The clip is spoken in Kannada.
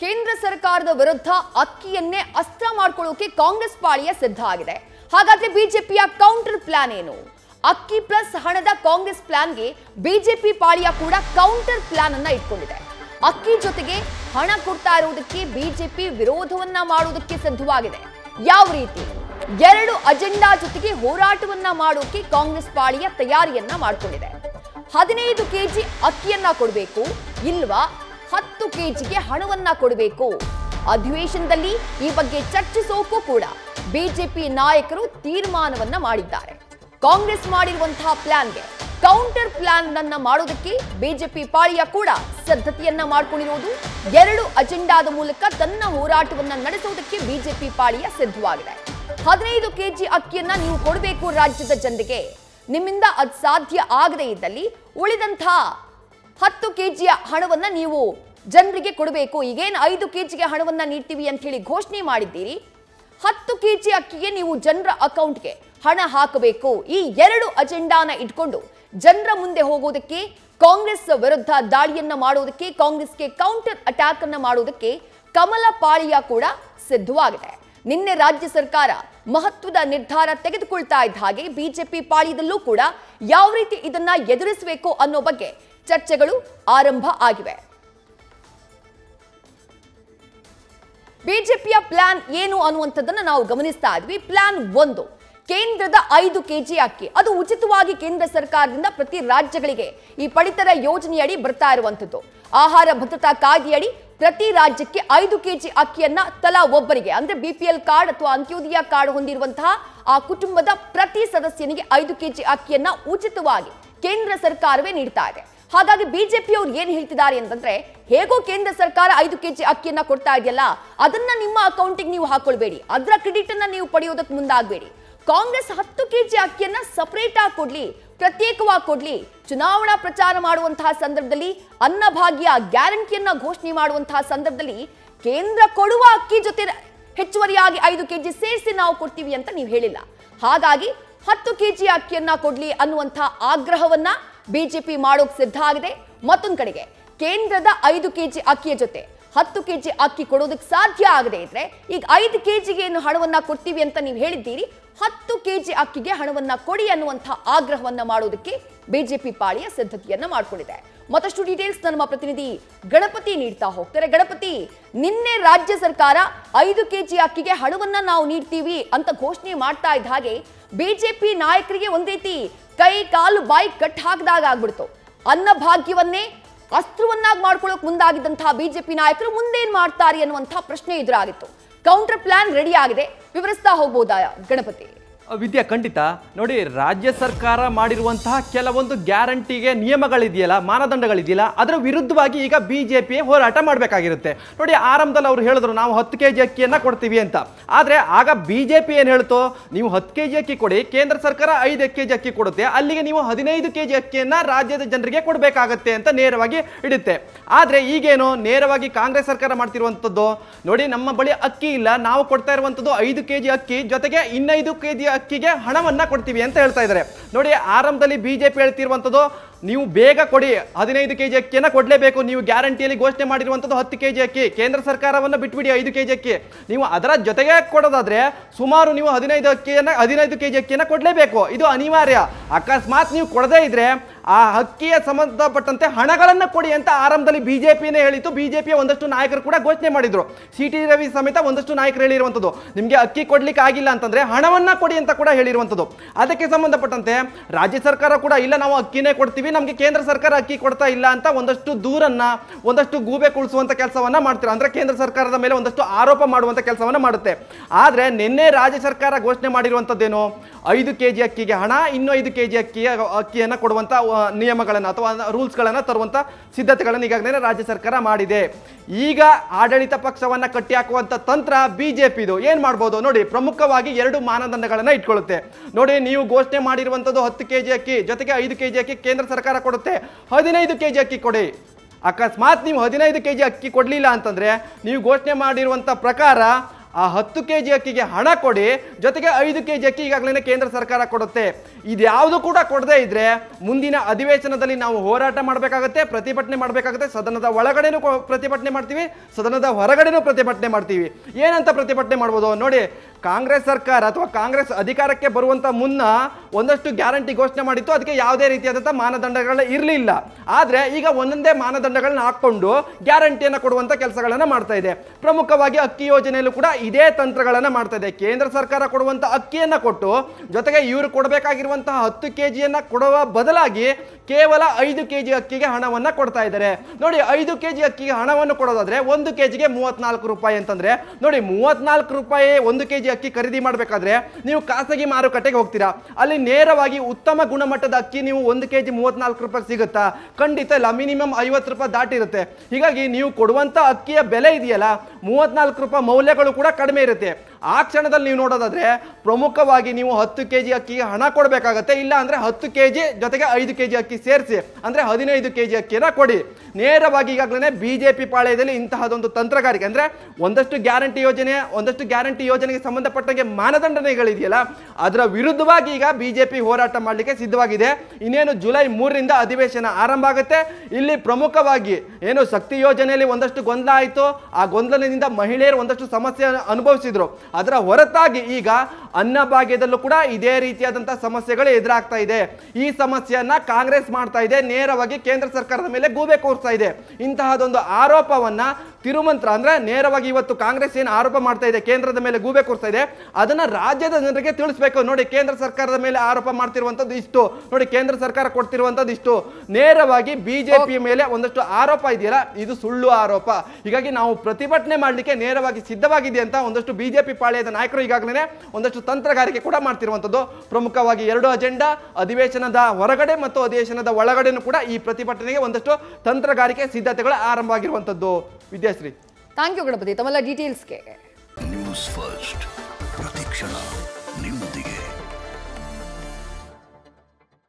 ಕೇಂದ್ರ ಸರ್ಕಾರದ ವಿರುದ್ಧ ಅಕ್ಕಿಯನ್ನೇ ಅಸ್ತ್ರ ಮಾಡ್ಕೊಳ್ಳೋಕೆ ಕಾಂಗ್ರೆಸ್ ಪಾಳಿಯ ಸಿದ್ಧ ಆಗಿದೆ ಹಾಗಾದ್ರೆ ಬಿಜೆಪಿಯ ಕೌಂಟರ್ ಪ್ಲಾನ್ ಏನು ಅಕ್ಕಿ ಪ್ಲಸ್ ಹಣದ ಕಾಂಗ್ರೆಸ್ ಪ್ಲಾನ್ಗೆ ಬಿಜೆಪಿ ಪಾಳಿಯ ಕೂಡ ಕೌಂಟರ್ ಪ್ಲಾನ್ ಅನ್ನ ಇಟ್ಕೊಂಡಿದೆ ಅಕ್ಕಿ ಜೊತೆಗೆ ಹಣ ಕೊಡ್ತಾ ಇರುವುದಕ್ಕೆ ಬಿಜೆಪಿ ವಿರೋಧವನ್ನ ಮಾಡುವುದಕ್ಕೆ ಸಿದ್ಧವಾಗಿದೆ ಯಾವ ರೀತಿ ಎರಡು ಅಜೆಂಡಾ ಜೊತೆಗೆ ಹೋರಾಟವನ್ನ ಮಾಡೋಕೆ ಕಾಂಗ್ರೆಸ್ ಪಾಳಿಯ ತಯಾರಿಯನ್ನ ಮಾಡಿಕೊಂಡಿದೆ ಹದಿನೈದು ಕೆಜಿ ಅಕ್ಕಿಯನ್ನ ಕೊಡಬೇಕು ಇಲ್ವಾ ಹತ್ತು ಕೆಜಿಗೆ ಹಣವನ್ನ ಕೊಡಬೇಕು ಅಧಿವೇಶನದಲ್ಲಿ ಈ ಬಗ್ಗೆ ಚರ್ಚಿಸೋಕೂ ಕೂಡ ಬಿಜೆಪಿ ನಾಯಕರು ತೀರ್ಮಾನವನ್ನ ಮಾಡಿದ್ದಾರೆ ಕಾಂಗ್ರೆಸ್ ಮಾಡಿರುವಂತಹ ಪ್ಲಾನ್ಗೆ ಕೌಂಟರ್ ಪ್ಲಾನ್ ಅನ್ನ ಮಾಡೋದಕ್ಕೆ ಬಿಜೆಪಿ ಪಾಳಿಯ ಕೂಡ ಸಿದ್ಧತೆಯನ್ನ ಮಾಡ್ಕೊಂಡಿರುವುದು ಎರಡು ಅಜೆಂಡಾದ ಮೂಲಕ ತನ್ನ ಹೋರಾಟವನ್ನ ನಡೆಸುವುದಕ್ಕೆ ಬಿಜೆಪಿ ಪಾಳಿಯ ಸಿದ್ಧವಾಗಿದೆ ಹದಿನೈದು ಕೆಜಿ ಅಕ್ಕಿಯನ್ನ ನೀವು ಕೊಡಬೇಕು ರಾಜ್ಯದ ಜನರಿಗೆ ನಿಮ್ಮಿಂದ ಅದು ಸಾಧ್ಯ ಆಗದೇ ಇದ್ದಲ್ಲಿ ಉಳಿದಂತಹ ಹತ್ತು ಕೆಜಿಯ ಹಣವನ್ನ ನೀವು ಜನರಿಗೆ ಕೊಡಬೇಕು ಈಗೇನು ಐದು ಕೆಜಿಗೆ ಹಣವನ್ನ ನೀಡ್ತೀವಿ ಅಂತ ಹೇಳಿ ಘೋಷಣೆ ಮಾಡಿದ್ದೀರಿ ಹತ್ತು ಕೆಜಿ ಅಕ್ಕಿಗೆ ನೀವು ಜನರ ಅಕೌಂಟ್ಗೆ ಹಣ ಹಾಕಬೇಕು ಈ ಎರಡು ಅಜೆಂಡಾನ ಇಟ್ಕೊಂಡು ಜನರ ಮುಂದೆ ಹೋಗೋದಕ್ಕೆ ಕಾಂಗ್ರೆಸ್ ವಿರುದ್ಧ ದಾಳಿಯನ್ನ ಮಾಡೋದಕ್ಕೆ ಕಾಂಗ್ರೆಸ್ಗೆ ಕೌಂಟರ್ ಅಟ್ಯಾಕ್ ಅನ್ನ ಮಾಡೋದಕ್ಕೆ ಕಮಲ ಪಾಳಿಯ ಕೂಡ ಸಿದ್ಧವಾಗಿದೆ ನಿನ್ನೆ ರಾಜ್ಯ ಸರ್ಕಾರ ಮಹತ್ವದ ನಿರ್ಧಾರ ತೆಗೆದುಕೊಳ್ತಾ ಇದ್ದ ಹಾಗೆ ಬಿಜೆಪಿ ಪಾಳ್ಯದಲ್ಲೂ ಕೂಡ ಯಾವ ರೀತಿ ಇದನ್ನ ಎದುರಿಸಬೇಕು ಅನ್ನೋ ಬಗ್ಗೆ ಚರ್ಚೆಗಳು ಆರಂಭ ಆಗಿವೆ ಬಿಜೆಪಿಯ ಪ್ಲಾನ್ ಏನು ಅನ್ನುವಂಥದ್ದನ್ನ ನಾವು ಗಮನಿಸ್ತಾ ಇದ್ವಿ ಪ್ಲಾನ್ ಒಂದು ಕೇಂದ್ರದ ಐದು ಕೆಜಿ ಅಕ್ಕಿ ಅದು ಉಚಿತವಾಗಿ ಕೇಂದ್ರ ಸರ್ಕಾರದಿಂದ ಪ್ರತಿ ರಾಜ್ಯಗಳಿಗೆ ಈ ಪಡಿತರ ಯೋಜನೆಯಡಿ ಬರ್ತಾ ಇರುವಂಥದ್ದು ಆಹಾರ ಭದ್ರತಾ ಕಾಯ್ದೆಯಡಿ ಪ್ರತಿ ರಾಜ್ಯಕ್ಕೆ ಐದು ಕೆಜಿ ಅಕ್ಕಿಯನ್ನ ತಲಾ ಒಬ್ಬರಿಗೆ ಅಂದ್ರೆ ಬಿಪಿಎಲ್ ಕಾರ್ಡ್ ಅಥವಾ ಅಂತ್ಯೋದಯ ಕಾರ್ಡ್ ಹೊಂದಿರುವಂತಹ ಆ ಕುಟುಂಬದ ಪ್ರತಿ ಸದಸ್ಯನಿಗೆ ಐದು ಕೆಜಿ ಅಕ್ಕಿಯನ್ನ ಉಚಿತವಾಗಿ ಕೇಂದ್ರ ಸರ್ಕಾರವೇ ನೀಡ್ತಾ ಇದೆ ಹಾಗಾಗಿ ಬಿಜೆಪಿಯವರು ಏನ್ ಹೇಳ್ತಿದ್ದಾರೆ ಅಂತಂದ್ರೆ ಹೇಗೋ ಕೇಂದ್ರ ಸರ್ಕಾರ ಐದು ಕೆಜಿ ಅಕ್ಕಿಯನ್ನ ಕೊಡ್ತಾ ಇದೆಯಲ್ಲ ಅದನ್ನ ನಿಮ್ಮ ಅಕೌಂಟಿಗೆ ನೀವು ಹಾಕೊಳ್ಬೇಡಿ ಅದರ ಕ್ರೆಡಿಟ್ ಅನ್ನ ನೀವು ಪಡೆಯೋದಕ್ಕೆ ಮುಂದಾಗಬೇಡಿ ಕಾಂಗ್ರೆಸ್ ಹತ್ತು ಕೆಜಿ ಅಕ್ಕಿಯನ್ನ ಸಪರೇಟ್ ಆಗಿ ಕೊಡ್ಲಿ ಪ್ರತ್ಯೇಕವಾಗಿ ಕೊಡ್ಲಿ ಚುನಾವಣಾ ಪ್ರಚಾರ ಮಾಡುವಂತಹ ಸಂದರ್ಭದಲ್ಲಿ ಅನ್ನಭಾಗ್ಯ ಗ್ಯಾರಂಟಿಯನ್ನ ಘೋಷಣೆ ಮಾಡುವಂತಹ ಸಂದರ್ಭದಲ್ಲಿ ಕೇಂದ್ರ ಕೊಡುವ ಅಕ್ಕಿ ಜೊತೆ ಹೆಚ್ಚುವರಿಯಾಗಿ ಐದು ಕೆಜಿ ಸೇರಿಸಿ ನಾವು ಕೊಡ್ತೀವಿ ಅಂತ ನೀವು ಹೇಳಿಲ್ಲ ಹಾಗಾಗಿ ಹತ್ತು ಕೆಜಿ ಅಕ್ಕಿಯನ್ನ ಕೊಡ್ಲಿ ಅನ್ನುವಂಥ ಆಗ್ರಹವನ್ನ ಬಿಜೆಪಿ ಮಾಡೋಕ್ ಸಿದ್ಧ ಆಗಿದೆ ಮತ್ತೊಂದ್ ಕಡೆಗೆ ಕೇಂದ್ರದ ಐದು ಕೆಜಿ ಅಕ್ಕಿಯ ಜೊತೆ ಹತ್ತು ಕೆಜಿ ಅಕ್ಕಿ ಕೊಡೋದಕ್ಕೆ ಸಾಧ್ಯ ಆಗದೆ ಇದ್ರೆ ಈಗ ಐದು ಕೆಜಿಗೆ ಏನು ಹಣವನ್ನ ಕೊಡ್ತೀವಿ ಅಂತ ನೀವು ಹೇಳಿದ್ದೀರಿ ಹತ್ತು ಕೆಜಿ ಅಕ್ಕಿಗೆ ಹಣವನ್ನ ಕೊಡಿ ಅನ್ನುವಂಥ ಆಗ್ರಹವನ್ನ ಮಾಡೋದಕ್ಕೆ ಬಿಜೆಪಿ ಪಾಳಿಯ ಸಿದ್ಧತೆಯನ್ನ ಮಾಡ್ಕೊಂಡಿದೆ ಮತ್ತಷ್ಟು ಡೀಟೇಲ್ಸ್ ನಮ್ಮ ಪ್ರತಿನಿಧಿ ಗಣಪತಿ ನೀಡ್ತಾ ಹೋಗ್ತಾರೆ ಗಣಪತಿ ನಿನ್ನೆ ರಾಜ್ಯ ಸರ್ಕಾರ ಐದು ಕೆಜಿ ಅಕ್ಕಿಗೆ ಹಣವನ್ನ ನಾವು ನೀಡ್ತೀವಿ ಅಂತ ಘೋಷಣೆ ಮಾಡ್ತಾ ಇದ್ದ ಹಾಗೆ ಬಿಜೆಪಿ ನಾಯಕರಿಗೆ ಒಂದ್ ರೀತಿ ಕೈ ಕಾಲು ಬಾಯಿ ಕಟ್ ಹಾಕಿದಾಗ ಆಗ್ಬಿಡ್ತು ಅನ್ನ ಭಾಗ್ಯವನ್ನೇ ಅಸ್ತ್ರವನ್ನಾಗಿ ಮಾಡ್ಕೊಳ್ಳೋಕೆ ಮುಂದಾಗಿದ್ದಂತಹ ಬಿಜೆಪಿ ನಾಯಕರು ಮುಂದೇನ್ ಮಾಡ್ತಾರೆ ಅನ್ನುವಂತಹ ಪ್ರಶ್ನೆ ಎದುರಾಗಿತ್ತು ಕೌಂಟರ್ ಪ್ಲಾನ್ ರೆಡಿ ಆಗಿದೆ ವಿವರಿಸ್ತಾ ಹೋಗ್ಬೋದಾ ಗಣಪತಿ ವಿದ್ಯಾ ಖಂಡಿತ ನೋಡಿ ರಾಜ್ಯ ಸರ್ಕಾರ ಮಾಡಿರುವಂತಹ ಕೆಲವೊಂದು ಗ್ಯಾರಂಟಿಗೆ ನಿಯಮಗಳಿದೆಯಲ್ಲ ಮಾನದಂಡಗಳಿದೆಯಲ್ಲ ಅದರ ವಿರುದ್ಧವಾಗಿ ಈಗ ಬಿ ಜೆ ಪಿ ಹೋರಾಟ ಮಾಡಬೇಕಾಗಿರುತ್ತೆ ನೋಡಿ ಆರಂಭದಲ್ಲಿ ಅವ್ರು ಹೇಳಿದ್ರು ನಾವು ಹತ್ತು ಕೆ ಜಿ ಅಕ್ಕಿಯನ್ನು ಕೊಡ್ತೀವಿ ಅಂತ ಆದರೆ ಆಗ ಬಿ ಜೆ ಪಿ ಏನು ಹೇಳ್ತು ನೀವು ಹತ್ತು ಕೆ ಜಿ ಅಕ್ಕಿ ಕೊಡಿ ಕೇಂದ್ರ ಸರ್ಕಾರ ಐದು ಕೆ ಜಿ ಅಕ್ಕಿ ಕೊಡುತ್ತೆ ಅಲ್ಲಿಗೆ ನೀವು ಹದಿನೈದು ಕೆ ಜಿ ಅಕ್ಕಿಯನ್ನು ರಾಜ್ಯದ ಜನರಿಗೆ ಕೊಡಬೇಕಾಗತ್ತೆ ಅಂತ ನೇರವಾಗಿ ಇಡುತ್ತೆ ಆದರೆ ಈಗೇನು ನೇರವಾಗಿ ಕಾಂಗ್ರೆಸ್ ಸರ್ಕಾರ ಮಾಡ್ತಿರುವಂಥದ್ದು ನೋಡಿ ನಮ್ಮ ಬಳಿ ಅಕ್ಕಿ ಇಲ್ಲ ನಾವು ಕೊಡ್ತಾ ಇರುವಂಥದ್ದು ಐದು ಕೆ ಜಿ ಅಕ್ಕಿ ಜೊತೆಗೆ ಇನ್ನೈದು ಕೆ ಜಿ ಅಕ್ಕಿಗೆ ಹಣವನ್ನ ಕೊಡ್ತೀವಿ ಅಂತ ಹೇಳ್ತಾ ಇದ್ದಾರೆ ನೋಡಿ ಆರಂಭದಲ್ಲಿ ಬಿಜೆಪಿ ಹೇಳ್ತಿರುವಂಥದ್ದು ನೀವು ಬೇಗ ಕೊಡಿ ಹದಿನೈದು ಕೆಜಿ ಅಕ್ಕಿಯನ್ನ ಕೊಡಲೇಬೇಕು ನೀವು ಗ್ಯಾರಂಟಿಯಲ್ಲಿ ಘೋಷಣೆ ಮಾಡಿರುವಂಥದ್ದು ಹತ್ತು ಕೆಜಿ ಅಕ್ಕಿ ಕೇಂದ್ರ ಸರ್ಕಾರವನ್ನು ಬಿಟ್ಬಿಡಿ ಐದು ಕೆಜಿ ಅಕ್ಕಿ ನೀವು ಅದರ ಜೊತೆಗೆ ಕೊಡೋದಾದ್ರೆ ಸುಮಾರು ನೀವು ಹದಿನೈದು ಅಕ್ಕಿಯನ್ನ ಹದಿನೈದು ಕೆಜಿ ಅಕ್ಕಿಯನ್ನ ಕೊಡಲೇಬೇಕು ಇದು ಅನಿವಾರ್ಯ ಅಕಸ್ಮಾತ್ ನೀವು ಕೊಡದೇ ಇದ್ರೆ ಆ ಅಕ್ಕಿಯ ಸಂಬಂಧಪಟ್ಟಂತೆ ಹಣಗಳನ್ನು ಕೊಡಿ ಅಂತ ಆರಂಭದಲ್ಲಿ ಬಿಜೆಪಿನೇ ಹೇಳಿತ್ತು ಬಿಜೆಪಿಯ ಒಂದಷ್ಟು ನಾಯಕರು ಕೂಡ ಘೋಷಣೆ ಮಾಡಿದ್ರು ಸಿ ಟಿ ರವಿ ಸಮೇತ ಒಂದಷ್ಟು ನಾಯಕರು ಹೇಳಿರುವಂಥದ್ದು ನಿಮಗೆ ಅಕ್ಕಿ ಕೊಡ್ಲಿಕ್ಕೆ ಆಗಿಲ್ಲ ಅಂತಂದ್ರೆ ಹಣವನ್ನ ಕೊಡಿ ಅಂತ ಕೂಡ ಹೇಳಿರುವಂಥದ್ದು ಅದಕ್ಕೆ ಸಂಬಂಧಪಟ್ಟಂತೆ ರಾಜ್ಯ ಸರ್ಕಾರ ಕೂಡ ಇಲ್ಲ ನಾವು ಅಕ್ಕಿನೇ ಕೊಡ್ತೀವಿ ನಮಗೆ ಕೇಂದ್ರ ಸರ್ಕಾರ ಅಕ್ಕಿ ಕೊಡ್ತಾ ಇಲ್ಲ ಅಂತ ಒಂದಷ್ಟು ದೂರನ್ನ ಒಂದಷ್ಟು ಗೂಬೆ ಕುಳಿಸುವಂತ ಕೆಲಸವನ್ನ ಮಾಡ್ತಾರೆ ಅಂದ್ರೆ ಕೇಂದ್ರ ಸರ್ಕಾರದ ಮೇಲೆ ಒಂದಷ್ಟು ಆರೋಪ ಮಾಡುವಂತ ಕೆಲಸವನ್ನ ಮಾಡುತ್ತೆ ಆದ್ರೆ ನಿನ್ನೆ ರಾಜ್ಯ ಸರ್ಕಾರ ಘೋಷಣೆ ಮಾಡಿರುವಂತದ್ದೇನು ಐದು ಕೆ ಜಿ ಅಕ್ಕಿಗೆ ಹಣ ಇನ್ನು ಐದು ಕೆ ಜಿ ಅಕ್ಕಿಯ ಅಕ್ಕಿಯನ್ನು ಕೊಡುವಂತ ಆ, ನಿಯಮಗಳನ್ನ ಅಥವಾ ರೂಲ್ಸ್ಗಳನ್ನ ತರುವಂತ ಸಿದ್ಧತೆಗಳನ್ನು ಈಗಾಗಲೇ ರಾಜ್ಯ ಸರ್ಕಾರ ಮಾಡಿದೆ ಈಗ ಆಡಳಿತ ಪಕ್ಷವನ್ನ ಕಟ್ಟಿ ಹಾಕುವಂತ ತಂತ್ರ ಬಿಜೆಪಿದು ಏನ್ ಮಾಡ್ಬೋದು ನೋಡಿ ಪ್ರಮುಖವಾಗಿ ಎರಡು ಮಾನದಂಡಗಳನ್ನ ಇಟ್ಕೊಳ್ಳುತ್ತೆ ನೋಡಿ ನೀವು ಘೋಷಣೆ ಮಾಡಿರುವಂತದ್ದು ಹತ್ತು ಕೆಜಿ ಅಕ್ಕಿ ಜೊತೆಗೆ ಐದು ಕೆಜಿ ಅಕ್ಕಿ ಕೇಂದ್ರ ಸರ್ಕಾರ ಕೊಡುತ್ತೆ ಹದಿನೈದು ಕೆಜಿ ಅಕ್ಕಿ ಕೊಡಿ ಅಕಸ್ಮಾತ್ ನೀವು ಹದಿನೈದು ಕೆಜಿ ಅಕ್ಕಿ ಕೊಡಲಿಲ್ಲ ಅಂತಂದ್ರೆ ನೀವು ಘೋಷಣೆ ಮಾಡಿರುವಂತ ಪ್ರಕಾರ ಆ ಹತ್ತು ಕೆ ಜಿ ಅಕ್ಕಿಗೆ ಹಣ ಕೊಡಿ ಜೊತೆಗೆ ಐದು ಕೆ ಜಿ ಅಕ್ಕಿ ಈಗಾಗಲೇ ಕೇಂದ್ರ ಸರ್ಕಾರ ಕೊಡುತ್ತೆ ಇದ್ಯಾವುದು ಕೂಡ ಕೊಡದೇ ಇದ್ರೆ ಮುಂದಿನ ಅಧಿವೇಶನದಲ್ಲಿ ನಾವು ಹೋರಾಟ ಮಾಡಬೇಕಾಗತ್ತೆ ಪ್ರತಿಭಟನೆ ಮಾಡಬೇಕಾಗುತ್ತೆ ಸದನದ ಒಳಗಡೆನೂ ಕೊ- ಪ್ರತಿಭಟನೆ ಮಾಡ್ತೀವಿ ಸದನದ ಹೊರಗಡೆನೂ ಪ್ರತಿಭಟನೆ ಮಾಡ್ತೀವಿ ಏನಂತ ಪ್ರತಿಭಟನೆ ಮಾಡ್ಬೋದು ನೋಡಿ ಕಾಂಗ್ರೆಸ್ ಸರ್ಕಾರ ಅಥವಾ ಕಾಂಗ್ರೆಸ್ ಅಧಿಕಾರಕ್ಕೆ ಬರುವಂತ ಮುನ್ನ ಒಂದಷ್ಟು ಗ್ಯಾರಂಟಿ ಘೋಷಣೆ ಮಾಡಿತ್ತು ಅದಕ್ಕೆ ಯಾವುದೇ ರೀತಿಯಾದಂಥ ಮಾನದಂಡಗಳು ಇರಲಿಲ್ಲ ಆದರೆ ಈಗ ಒಂದೊಂದೇ ಮಾನದಂಡಗಳನ್ನ ಹಾಕೊಂಡು ಗ್ಯಾರಂಟಿಯನ್ನು ಕೊಡುವಂತ ಕೆಲಸಗಳನ್ನ ಮಾಡ್ತಾ ಇದೆ ಪ್ರಮುಖವಾಗಿ ಅಕ್ಕಿ ಯೋಜನೆಯಲ್ಲೂ ಕೂಡ ಇದೇ ತಂತ್ರಗಳನ್ನ ಮಾಡ್ತಾ ಇದೆ ಕೇಂದ್ರ ಸರ್ಕಾರ ಕೊಡುವಂತ ಅಕ್ಕಿಯನ್ನ ಕೊಟ್ಟು ಜೊತೆಗೆ ಇವರು ಕೊಡಬೇಕಾಗಿರುವಂತಹ ಹತ್ತು ಕೆ ಜಿಯನ್ನ ಕೊಡುವ ಬದಲಾಗಿ ಕೇವಲ ಐದು ಕೆ ಜಿ ಅಕ್ಕಿಗೆ ಹಣವನ್ನ ಕೊಡ್ತಾ ಇದ್ದಾರೆ ನೋಡಿ ಐದು ಕೆ ಜಿ ಅಕ್ಕಿಗೆ ಹಣವನ್ನು ಕೊಡೋದಾದ್ರೆ ಒಂದು ಕೆ ಜಿಗೆ ಮೂವತ್ನಾಲ್ಕು ರೂಪಾಯಿ ಅಂತಂದ್ರೆ ನೋಡಿ ಮೂವತ್ನಾಲ್ಕು ರೂಪಾಯಿ ಒಂದು ಕೆ ಜಿ ಅಕ್ಕಿ ಖರೀದಿ ಮಾಡಬೇಕಾದ್ರೆ ನೀವು ಖಾಸಗಿ ಮಾರುಕಟ್ಟೆಗೆ ಹೋಗ್ತೀರಾ ಅಲ್ಲಿ ನೇರವಾಗಿ ಉತ್ತಮ ಗುಣಮಟ್ಟದ ಅಕ್ಕಿ ನೀವು ಒಂದು ಕೆ ಜಿ ಮೂವತ್ನಾಲ್ಕು ರೂಪಾಯಿ ಸಿಗುತ್ತಾ ಖಂಡಿತ ಇಲ್ಲ ಮಿನಿಮಮ್ ಐವತ್ತು ರೂಪಾಯಿ ದಾಟಿರುತ್ತೆ ಹೀಗಾಗಿ ನೀವು ಕೊಡುವಂತ ಅಕ್ಕಿಯ ಬೆಲೆ ಇದೆಯಲ್ಲ ಮೂವತ್ನಾಲ್ಕು ರೂಪಾಯಿ ಮೌಲ್ಯಗಳು ಕೂಡ ಕಡಿಮೆ ಇರುತ್ತೆ ಆ ಕ್ಷಣದಲ್ಲಿ ನೀವು ನೋಡೋದಾದ್ರೆ ಪ್ರಮುಖವಾಗಿ ನೀವು ಹತ್ತು ಕೆ ಜಿ ಅಕ್ಕಿಗೆ ಹಣ ಕೊಡಬೇಕಾಗತ್ತೆ ಇಲ್ಲ ಅಂದ್ರೆ ಹತ್ತು ಕೆ ಜಿ ಜೊತೆಗೆ ಐದು ಕೆ ಜಿ ಅಕ್ಕಿ ಸೇರಿಸಿ ಅಂದ್ರೆ ಹದಿನೈದು ಕೆ ಜಿ ಅಕ್ಕಿಯನ್ನ ಕೊಡಿ ನೇರವಾಗಿ ಈಗಾಗಲೇ ಬಿಜೆಪಿ ಪಾಳ್ಯದಲ್ಲಿ ಇಂತಹದೊಂದು ತಂತ್ರಗಾರಿಕೆ ಅಂದ್ರೆ ಒಂದಷ್ಟು ಗ್ಯಾರಂಟಿ ಯೋಜನೆ ಒಂದಷ್ಟು ಗ್ಯಾರಂಟಿ ಯೋಜನೆಗೆ ಸಂಬಂಧಪಟ್ಟಂಗೆ ಮಾನದಂಡನೆಗಳಿದೆಯಲ್ಲ ಅದರ ವಿರುದ್ಧವಾಗಿ ಈಗ ಬಿಜೆಪಿ ಹೋರಾಟ ಮಾಡಲಿಕ್ಕೆ ಸಿದ್ಧವಾಗಿದೆ ಇನ್ನೇನು ಜುಲೈ ಮೂರರಿಂದ ಅಧಿವೇಶನ ಆರಂಭ ಆಗುತ್ತೆ ಇಲ್ಲಿ ಪ್ರಮುಖವಾಗಿ ಏನು ಶಕ್ತಿ ಯೋಜನೆಯಲ್ಲಿ ಒಂದಷ್ಟು ಗೊಂದಲ ಆಯಿತು ಆ ಗೊಂದಲದಿಂದ ಮಹಿಳೆಯರು ಒಂದಷ್ಟು ಸಮಸ್ಯೆ ಅನುಭವಿಸಿದ್ರು ಅದರ ಹೊರತಾಗಿ ಈಗ ಅನ್ನಭಾಗ್ಯದಲ್ಲೂ ಕೂಡ ಇದೇ ರೀತಿಯಾದಂತಹ ಸಮಸ್ಯೆಗಳು ಎದುರಾಗ್ತಾ ಇದೆ ಈ ಸಮಸ್ಯೆಯನ್ನ ಕಾಂಗ್ರೆಸ್ ಮಾಡ್ತಾ ಇದೆ ನೇರವಾಗಿ ಕೇಂದ್ರ ಸರ್ಕಾರದ ಮೇಲೆ ಗೂಬೆ ಕೂರ್ತಾ ಇದೆ ಇಂತಹದೊಂದು ಆರೋಪವನ್ನ ತಿರುಮಂತ್ರ ಅಂದ್ರೆ ನೇರವಾಗಿ ಇವತ್ತು ಕಾಂಗ್ರೆಸ್ ಏನು ಆರೋಪ ಮಾಡ್ತಾ ಇದೆ ಕೇಂದ್ರದ ಮೇಲೆ ಗೂಬೆ ಕೂರ್ತಾ ಇದೆ ಅದನ್ನ ರಾಜ್ಯದ ಜನರಿಗೆ ತಿಳಿಸ್ಬೇಕು ನೋಡಿ ಕೇಂದ್ರ ಸರ್ಕಾರದ ಮೇಲೆ ಆರೋಪ ಮಾಡ್ತಿರುವಂತದ್ದು ಇಷ್ಟು ನೋಡಿ ಕೇಂದ್ರ ಸರ್ಕಾರ ಕೊಡ್ತಿರುವಂತದ್ದು ಇಷ್ಟು ನೇರವಾಗಿ ಬಿಜೆಪಿ ಮೇಲೆ ಒಂದಷ್ಟು ಆರೋಪ ಇದೆಯಲ್ಲ ಇದು ಸುಳ್ಳು ಆರೋಪ ಹೀಗಾಗಿ ನಾವು ಪ್ರತಿಭಟನೆ ಮಾಡಲಿಕ್ಕೆ ನೇರವಾಗಿ ಸಿದ್ಧವಾಗಿದೆ ಅಂತ ಒಂದಷ್ಟು ಬಿಜೆಪಿ ಪಾಳ್ಯದ ನಾಯಕರು ಈಗಾಗಲೇ ಒಂದಷ್ಟು ತಂತ್ರಗಾರಿಕೆ ಕೂಡ ಮಾಡ್ತಿರುವಂಥದ್ದು ಪ್ರಮುಖವಾಗಿ ಎರಡು ಅಜೆಂಡಾ ಅಧಿವೇಶನದ ಹೊರಗಡೆ ಮತ್ತು ಅಧಿವೇಶನದ ಒಳಗಡೆನೂ ಕೂಡ ಈ ಪ್ರತಿಭಟನೆಗೆ ಒಂದಷ್ಟು ತಂತ್ರಗಾರಿಕೆ ಸಿದ್ಧತೆಗಳು ಆರಂಭ ಆಗಿರುವಂಥದ್ದು ವಿದ್ಯಾಶ್ರೀ ಥ್ಯಾಂಕ್ ಯು ಗಣಪತಿ ತಮ್ಮೆಲ್ಲ ಡೀಟೇಲ್ಸ್ಗೆ ನ್ಯೂಸ್ ಫಸ್ಟ್ ಪ್ರತಿಕ್ಷಣ ನಿಮ್ಮೊಂದಿಗೆ